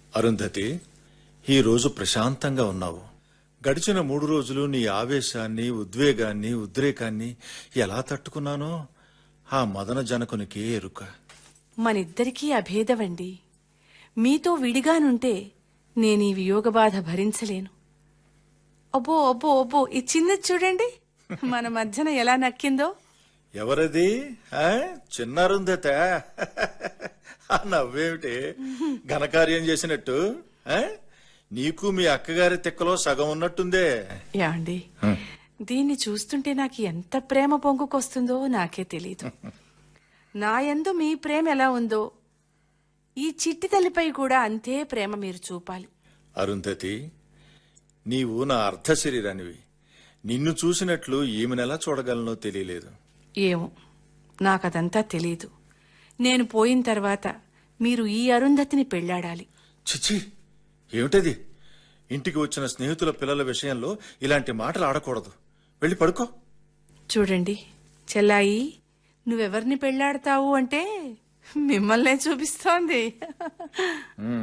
అరుంధతి ఈ రోజు ప్రశాంతంగా ఉన్నావు గడిచిన మూడు రోజులు నీ ఆవేశాన్ని ఉద్వేగాన్ని ఉద్రేకాన్ని ఎలా తట్టుకున్నానో ఆ మదన జనకునికి ఎరుక మనిద్దరికీ అభేదవండి మీతో విడిగానుంటే నేను ఈ వియోగ బాధ భరించలేను అబ్బో అబ్బో అబ్బో ఈ చిన్నది చూడండి మన మధ్యన ఎలా నక్కిందో ఎవరది ఆ? చిన్న అరుంధత ఆ నవ్వేమిటి ఘనకార్యం చేసినట్టు ఆ? నీకు మీ అక్కగారి తిక్కలో సగం ఉన్నట్టుందే యాండి దీన్ని చూస్తుంటే నాకు ఎంత ప్రేమ పొంగుకొస్తుందో నాకే తెలీదు నా యందు మీ ప్రేమ ఎలా ఉందో ఈ చిట్టి తల్లిపై కూడా అంతే ప్రేమ మీరు చూపాలి అరుంధతి నీవు నా అర్ధ శరీరానివి నిన్ను చూసినట్లు ఈమెనెలా చూడగలనో తెలియలేదు ఏమో నాకదంతా తెలీదు నేను పోయిన తర్వాత మీరు ఈ అరుంధతిని పెళ్లాడాలి చిచ్చి ఏమిటది ఇంటికి వచ్చిన స్నేహితుల పిల్లల విషయంలో ఇలాంటి మాటలు ఆడకూడదు వెళ్ళి పడుకో చూడండి చెల్లాయి నువ్వెవరిని పెళ్లాడతావు అంటే మిమ్మల్నే చూపిస్తోంది